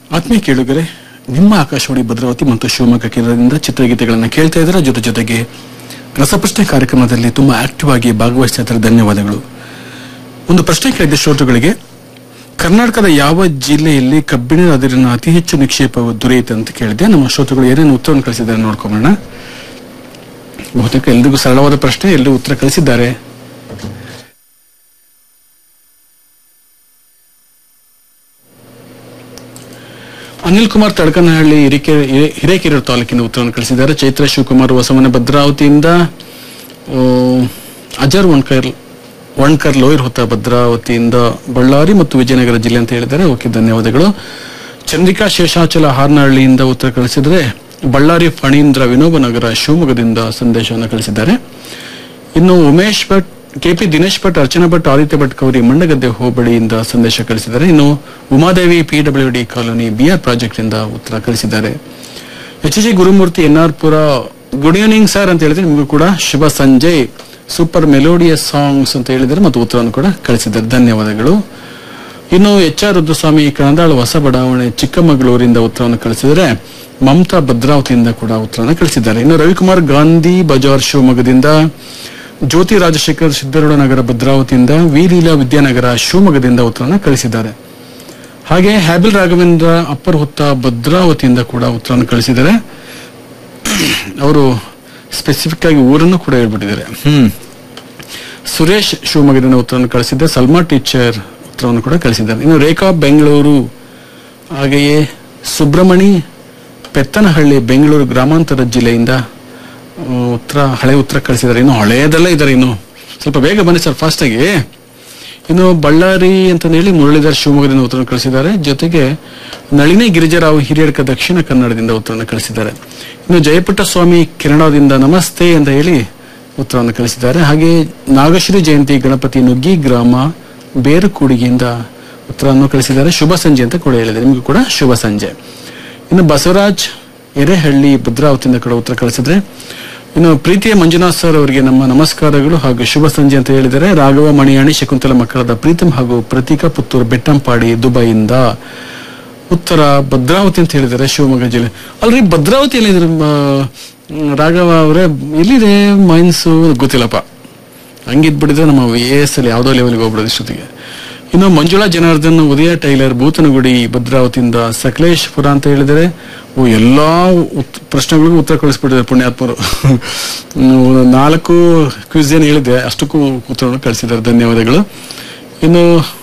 ಆತ್ಮೀಯ ಕೇಳುಗರೆ ನಿಮ್ಮ ಆಕಾಶವಾಣಿ ಭದ್ರಾವತಿ ಮತ್ತು ಶಿವಮೊಗ್ಗ ಕೇಂದ್ರದಿಂದ ಚಿತ್ರಗೀತೆಗಳನ್ನು ಕೇಳ್ತಾ ಇದ್ದಾರೆ ಜೊತೆ ಜೊತೆಗೆ ರಸಪ್ರಶ್ನೆ ಕಾರ್ಯಕ್ರಮದಲ್ಲಿ ತುಂಬಾ ಆಕ್ಟಿವ್ ಆಗಿ ಭಾಗವಹಿಸ್ತಾ ಇದ್ದಾರೆ ಧನ್ಯವಾದಗಳು ಒಂದು ಪ್ರಶ್ನೆ ಕೇಳಿದೆ ಶ್ರೋತೃಗಳಿಗೆ ಕರ್ನಾಟಕದ ಯಾವ ಜಿಲ್ಲೆಯಲ್ಲಿ ಕಬ್ಬಿಣದ ಅದಿರಿನ ಅತಿ ಹೆಚ್ಚು ನಿಕ್ಷೇಪ ದೊರೆಯುತ್ತೆ ಅಂತ ಕೇಳಿದೆ ನಮ್ಮ ಶ್ರೋತೃಗಳು ಏನೇನು ಉತ್ತರವನ್ನು ಕಳಿಸಿದ್ದಾರೆ ನೋಡ್ಕೊಂಬೋಣ ಬಹುತೇಕ ಎಲ್ರಿಗೂ ಸರಳವಾದ ಪ್ರಶ್ನೆ ಎಲ್ಲರೂ ಉತ್ತರ ಕಳಿಸಿದ್ದಾರೆ ಅನಿಲ್ ಕುಮಾರ್ ತಡಕನಹಳ್ಳಿ ಹಿರೇಕೆ- ಹಿರೇ- ಹಿರೇಕೆರೂರು ತಾಲೂಕಿನ ಉತ್ತರವನ್ನು ಕಳಿಸಿದ್ದಾರೆ ಚೈತ್ರ ಶಿವಕುಮಾರ್ ಹೊಸಮನೆ ಭದ್ರಾವತಿಯಿಂದ ಆ, ಅಜರ್ ವಣ್ಕರ್ ವಣ್ಕರ್ ಲೋಯರ್ ಹೊತ್ತ ಭದ್ರಾವತಿಯಿಂದ ಬಳ್ಳಾರಿ ಮತ್ತು ವಿಜಯನಗರ ಜಿಲ್ಲೆ ಅಂತ ಹೇಳಿದ್ದಾರೆ ಓಕೆ ಧನ್ಯವಾದಗಳು ಚಂದ್ರಿಕಾ ಶೇಷಾಚಲ ಹಾರ್ನಹಳ್ಳಿಯಿಂದ ಉತ್ತರ ಕಳಿಸಿದರೆ ಬಳ್ಳಾರಿ ಫಣೀಂದ್ರ ವಿನೋಬನಗರ ಶಿವಮೊಗ್ಗದಿಂದ ಸಂದೇಶವನ್ನು ಕಳಿಸಿದ್ದಾರೆ ಇನ್ನು ಉಮೇಶ್ ಭಟ್ ಕೆಪಿ ದಿನೇಶ್ ಭಟ್ ಅರ್ಚನಾ ಭಟ್ ಆದಿತ್ಯ ಭಟ್ ಕೌರಿ ಮಂಡಗದ್ದೆ ಹೋಬಳಿಯಿಂದ ಸಂದೇಶ ಕಳಿಸಿದ್ದಾರೆ ಇನ್ನು Umadevi P W D colony B R project ಇಂದ ಉತ್ತರ ಕಳಿಸಿದ್ದಾರೆ H G Gurumurthy N R Pura good evening sir ಅಂತ ಹೇಳಿದ್ರೆ ನಿಮಗೂ ಕೂಡ ಶುಭ ಸಂಜೆ ಸೂಪರ್ ಮೆಲೋಡಿಯಸ್ ಸಾಂಗ್ಸ್ ಅಂತ ಹೇಳಿದ್ದಾರೆ ಮತ್ತು ಉತ್ತರವನ್ನು ಕೂಡ ಕಳಿಸಿದ್ದಾರೆ ಧನ್ಯವಾದಗಳು ಇನ್ನು ಎಚ್ ಆರ್ ರುದ್ರಸ್ವಾಮಿ ಕಣದಾಳು ಹೊಸ ಬಡಾವಣೆ ಚಿಕ್ಕಮಗಳೂರಿಂದ ಉತ್ತರವನ್ನು ಕಳಿಸಿದರೆ ಮಮತಾ ಭದ್ರಾವತಿಯಿಂದ ಕೂಡ ಉತ್ತರವನ್ನು ಕಳಿಸಿದ್ದಾರೆ ಇನ್ನು ರವಿಕುಮಾರ್ ಗಾಂಧಿ ಬಜಾರ್ ಶಿವಮೊಗ್ಗದಿಂದ ಜ್ಯೋತಿ ರಾಜಶೇಖರ್ ಸಿದ್ದರೂಢ ನಗರ ಭದ್ರಾವತಿಯಿಂದ ವೀರೀಲಾ ವಿದ್ಯಾನಗರ ಶಿವಮೊಗ್ಗದಿಂದ ಉತ್ತರವನ್ನು ಕಳಿಸಿದ್ದಾರೆ ಹಾಗೆ ಹ್ಯಾಬಿಲ್ ರಾಘವೇಂದ್ರ ಅಪ್ಪರ್ ಹುತ್ತ ಭದ್ರಾವತಿಯಿಂದ ಕೂಡ ಉತ್ತರವನ್ನು ಕಳಿಸಿದ್ದಾರೆ ಅವರು ಸ್ಪೆಸಿಫಿಕ್ ಆಗಿ ಊರನ್ನು ಕೂಡ ಹೇಳ್ಬಿಟ್ಟಿದ್ದಾರೆ ಹ್ಮ್ ಸುರೇಶ್ ಶಿವಮೊಗ್ಗದಿಂದ ಉತ್ತರವನ್ನು ಕಳಿಸಿದ್ದೆ ಸಲ್ಮಾ ಟೀಚರ್ ಉತ್ತರವನ್ನು ಕೂಡ ಕಳಿಸಿದ್ದಾರೆ ಇನ್ನು ರೇಖಾ ಬೆಂಗಳೂರು ಹಾಗೆಯೇ ಸುಬ್ರಮಣಿ ಪೆತ್ತನಹಳ್ಳಿ ಬೆಂಗಳೂರು ಗ್ರಾಮಾಂತರ ಜಿಲ್ಲೆಯಿಂದ ಆ, ಉತ್ತರ ಹಳೆ ಉತ್ತರ ಕಳಿಸಿದ್ದಾರೆ ಇನ್ನು ಹಳೆಯದೆಲ್ಲ ಇದ್ದಾರೆ ಇನ್ನು ಸ್ವಲ್ಪ ಬೇಗ ಬನ್ನಿ ಸರ್ ಫಾಸ್ಟ್ ಆಗಿ ಇನ್ನು ಬಳ್ಳಾರಿ ಅಂತ ಹೇಳಿ ಮುರಳೀಧರ್ ಶಿವಮೊಗ್ಗದಿಂದ ಉತ್ತರ ಕಳಿಸಿದ್ದಾರೆ ಜೊತೆಗೆ ನಳಿನಿ ಗಿರಿಜರಾವ್ ಹಿರಿಯಡ್ಕ ದಕ್ಷಿಣ ಕನ್ನಡದಿಂದ ಉತ್ತರವನ್ನು ಕಳಿಸಿದ್ದಾರೆ ಇನ್ನು ಜಯಪುಟ್ಟ ಸ್ವಾಮಿ ಕೆನಡಾದಿಂದ ನಮಸ್ತೆ ಅಂತ ಹೇಳಿ ಉತ್ತರವನ್ನು ಕಳಿಸಿದ್ದಾರೆ ಹಾಗೆ ನಾಗಶ್ರೀ ಜಯಂತಿ ಗಣಪತಿ ನುಗ್ಗಿ ಗ್ರಾಮ ಬೇರುಕೂಡಿಗೆಯಿಂದ ಉತ್ತರವನ್ನು ಕಳಿಸಿದ್ದಾರೆ ಶುಭ ಸಂಜೆ ಅಂತ ಕೂಡ ಹೇಳಿದ್ದಾರೆ ನಿಮಗೂ ಕೂಡ ಶುಭ ಸಂಜೆ ಇನ್ನು ಬಸವರಾಜ್ ಎರೆಹಳ್ಳಿ ಭದ್ರಾವತಿಯಿಂದ ಕೂಡ ಉತ್ತರ ಕಳಿಸಿದ್ರೆ ಇನ್ನು ಪ್ರೀತಿಯ ಮಂಜುನಾಥ್ ಸರ್ ಅವರಿಗೆ ನಮ್ಮ ನಮಸ್ಕಾರಗಳು ಹಾಗೂ ಶುಭ ಸಂಜೆ ಅಂತ ಹೇಳಿದರೆ ರಾಘವ ಮಣಿಯಾಣಿ ಶಕುಂತಲ ಮಕ್ಕಳದ ಪ್ರೀತಮ್ ಹಾಗೂ ಪ್ರತೀಕಾ ಪುತ್ತೂರು ಬೆಟ್ಟಂಪಾಡಿ ದುಬೈಯಿಂದ ಉತ್ತರ ಭದ್ರಾವತಿ ಅಂತ ಹೇಳಿದ್ದಾರೆ ಶಿವಮೊಗ್ಗ ಜಿಲ್ಲೆ ಅಲ್ರಿ ಭದ್ರಾವತಿ ಎಲ್ಲಿದ್ರೆ ರಾಘವ ಅವರೇ ಎಲ್ಲಿದೆ ಮೈನ್ಸು ಗೊತ್ತಿಲ್ಲಪ್ಪ ಹಂಗಿದ್ಬಿಟ್ಟಿದ್ರೆ ನಮ್ಮ ವಿ ಎಸ್ ಅಲ್ಲಿ ಯಾವುದೋ ಲೆವೆಲ್ಗೆ ಹೋಗ್ಬಿಡೋದು ಇಷ್ಟೊತ್ತಿಗೆ ಇನ್ನು ಮಂಜುಳಾ ಜನಾರ್ದನ್ ಉದಯ ಟೈಲರ್ ಭೂತನಗುಡಿ ಭದ್ರಾವತಿಯಿಂದ ಸಕಲೇಶ್ಪುರ ಅಂತ ಹೇಳಿದರೆ ಓ ಎಲ್ಲಾ ಉತ್- ಪ್ರಶ್ನೆಗಳಿಗೂ ಉತ್ತರ ಕಳಿಸ್ಬಿಟ್ಟಿದ್ದಾರೆ ಪುಣ್ಯಾತ್ಮರು ಹ್ಮ್, ನಾಲ್ಕು ಕ್ವಿಸ್ ಏನು ಹೇಳಿದೆ ಅಷ್ಟಕ್ಕೂ ಉತ್ತರವನ್ನು ಕಳಿಸಿದ್ದಾರೆ ಧನ್ಯವಾದಗಳು ಇನ್ನು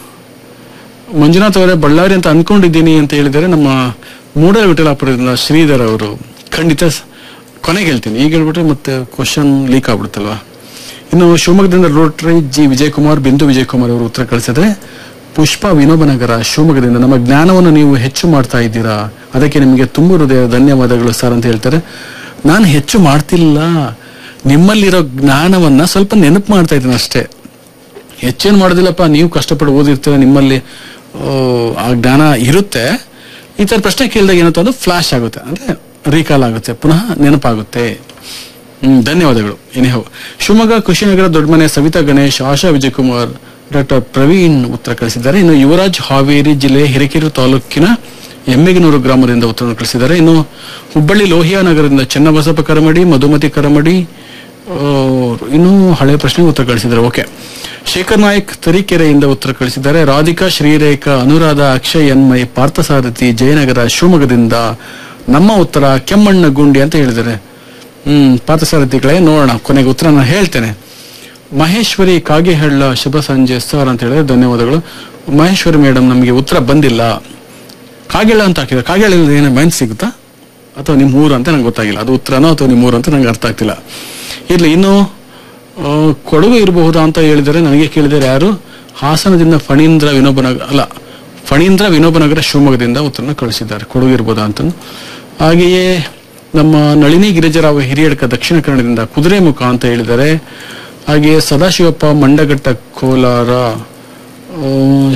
ಮಂಜುನಾಥ್ ಅವರೇ ಬಳ್ಳಾರಿ ಅಂತ ಅನ್ಕೊಂಡಿದ್ದೀನಿ ಅಂತ ಹೇಳಿದರೆ ನಮ್ಮ ಮೂಡ ವಿಠಲಾಪುರದಿಂದ ಶ್ರೀಧರ್ ಅವರು ಖಂಡಿತ ಸ- ಕೊನೆಗೆ ಹೇಳ್ತೀನಿ ಈಗ ಹೇಳ್ಬಿಟ್ರೆ ಮತ್ತೆ ಕ್ವಶನ್ ಲೀಕ್ ಆಗ್ಬಿಡುತ್ತಲ್ವಾ ಇನ್ನು ಶಿವಮೊಗ್ಗದಿಂದ ರೋಟ್ರಿ ಜಿ ವಿಜಯಕುಮಾರ್ ಬಿಂದು ವಿಜಯಕುಮಾರ್ ಅವರು ಉತ್ತರ ಕಳಿಸಿದ್ರೆ ಪುಷ್ಪ ವಿನೋಬನಗರ ಶಿವಮೊಗ್ಗದಿಂದ ನಮ್ಮ ಜ್ಞಾನವನ್ನು ನೀವು ಹೆಚ್ಚು ಮಾಡ್ತಾ ಇದ್ದೀರಾ ಅದಕ್ಕೆ ನಿಮಗೆ ತುಂಬ ಹೃದಯ ಧನ್ಯವಾದಗಳು ಸರ್ ಅಂತ ಹೇಳ್ತಾರೆ ನಾನು ಹೆಚ್ಚು ಮಾಡ್ತಿಲ್ಲ ನಿಮ್ಮಲ್ಲಿರೋ ಜ್ಞಾನವನ್ನ ಸ್ವಲ್ಪ ನೆನಪು ಮಾಡ್ತಾ ಇದ್ದೀನಿ ಅಷ್ಟೇ ಹೆಚ್ಚೇನು ಮಾಡೋದಿಲ್ಲಪ್ಪ ನೀವು ಕಷ್ಟಪಟ್ಟು ಓದಿರ್ತೀರ ನಿಮ್ಮಲ್ಲಿ ಆ, ಆ ಜ್ಞಾನ ಇರುತ್ತೆ ಈ ತರ ಪ್ರಶ್ನೆ ಕೇಳಿದಾಗ ಏನಂತ ಅದು ಫ್ಲಾಶ್ ಆಗುತ್ತೆ ಅಂದ್ರೆ ರೀಕಾಲ್ ಆಗುತ್ತೆ ಪುನಃ ನೆನಪಾಗುತ್ತೆ ಹ್ಮ್ ಧನ್ಯವಾದಗಳು ಏನೇಹೋ ಶಿವಮೊಗ್ಗ ಕುಶಿನಗರ ದೊಡ್ಡಮನೆ ಸವಿತಾ ಗಣೇಶ್ ಆಶಾ ವಿಜಯಕುಮಾರ್ ಡಾಕ್ಟರ್ ಪ್ರವೀಣ್ ಉತ್ತರ ಕಳಿಸಿದ್ದಾರೆ ಇನ್ನು ಯುವರಾಜ್ ಹಾವೇರಿ ಜಿಲ್ಲೆ ಹಿರೇಕೆರೂರು ತಾಲೂಕಿನ ಎಮ್ಮೆಗನೂರು ಗ್ರಾಮದಿಂದ ಉತ್ತರ ಕಳಿಸಿದ್ದಾರೆ ಇನ್ನು ಹುಬ್ಬಳ್ಳಿ ಲೋಹಿಯಾ ನಗರದಿಂದ ಚೆನ್ನಬಸಪ್ಪ ಕರಮಡಿ ಮಧುಮತಿ ಕರಮಡಿ ಆ, ಇನ್ನೂ ಹಳೆ ಪ್ರಶ್ನೆಗೆ ಉತ್ತರ ಕಳಿಸಿದ್ದಾರೆ ಓಕೆ ಶೇಖರ್ ನಾಯಕ್ ತರೀಕೆರೆಯಿಂದ ಉತ್ತರ ಕಳಿಸಿದ್ದಾರೆ ರಾಧಿಕಾ ಶ್ರೀರೇಖಾ ಅನುರಾಧ ಅಕ್ಷಯ್ ಎನ್ಮಯ್ ಪಾರ್ಥಸಾರಥಿ ಜಯನಗರ ಶಿವಮೊಗ್ಗದಿಂದ ನಮ್ಮ ಉತ್ತರ ಕೆಮ್ಮಣ್ಣ ಗುಂಡಿ ಅಂತ ಹೇಳಿದ್ದಾರೆ ಹ್ಮ್ ಪಾರ್ಥಸಾರಥಿಗಳೇ ನೋಡೋಣ ಕೊನೆಗೆ ಉತ್ತರ ನಾನು ಹೇಳ್ತೇನೆ ಮಹೇಶ್ವರಿ ಕಾಗೆಹಳ್ಳ ಶುಭ ಸಂಜೆ ಸರ್ ಅಂತ ಹೇಳಿದ್ರೆ ಧನ್ಯವಾದಗಳು ಮಹೇಶ್ವರಿ ಮೇಡಮ್ ನಮಗೆ ಉತ್ತರ ಬಂದಿಲ್ಲ ಕಾಗೆಳ ಅಂತ ಹಾಕಿದ್ರೆ ಕಾಗೆಳ ಏನು ಮೈನ್ ಸಿಗುತ್ತಾ ಅಥವಾ ನಿಮ್ಮ ಊರು ಅಂತ ನಂಗೆ ಗೊತ್ತಾಗಿಲ್ಲ ಅದು ಉತ್ತರನೋ ಅಥವಾ ನಿಮ್ಮ ಊರು ಅಂತ ನಂಗೆ ಅರ್ಥ ಆಗ್ತಿಲ್ಲ ಇರ್ಲಿ ಇನ್ನು ಆ, ಕೊಡಗು ಇರಬಹುದಾ ಅಂತ ಹೇಳಿದರೆ ನನಗೆ ಕೇಳಿದರೆ ಯಾರು ಹಾಸನದಿಂದ ಫಣೀಂದ್ರ ವಿನೋಬನಗರ ಅಲ್ಲ ಫಣೀಂದ್ರ ವಿನೋಬನಗರ ಶಿವಮೊಗ್ಗದಿಂದ ಉತ್ತರನ ಕಳಿಸಿದ್ದಾರೆ ಕೊಡಗು ಇರ್ಬೋದಾ ಅಂತ ಹಾಗೆಯೇ ನಮ್ಮ ನಳಿನಿ ಗಿರಿಜರಾವ್ ಹಿರಿಯಡ್ಕ ದಕ್ಷಿಣ ಕನ್ನಡದಿಂದ ಕುದುರೆಮುಖ ಅಂತ ಹೇಳಿದ್ದಾರೆ ಹಾಗೆಯೇ ಸದಾಶಿವಪ್ಪ ಮಂಡಗಟ್ಟ ಕೋಲಾರ ಆ,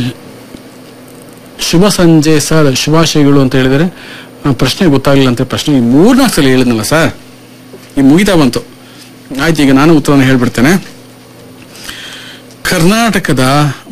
ಶುಭ ಸಂಜೆ ಸರ್ ಶುಭಾಶಯಗಳು ಅಂತ ಹೇಳಿದರೆ ಆ, ಪ್ರಶ್ನೆ ಗೊತ್ತಾಗ್ಲಿಲ್ಲ ಅಂತ ಪ್ರಶ್ನೆ ಈ ಮೂರ್ನಾಲ್ಕು ಸಲ ಹೇಳಿದ್ನಲ್ಲ ಸರ್ ಈ ಮುಗಿತಾ ಬಂತು ಆಯ್ತು ಈಗ ನಾನು ಉತ್ತರವನ್ನು ಹೇಳ್ಬಿಡ್ತೇನೆ ಕರ್ನಾಟಕದ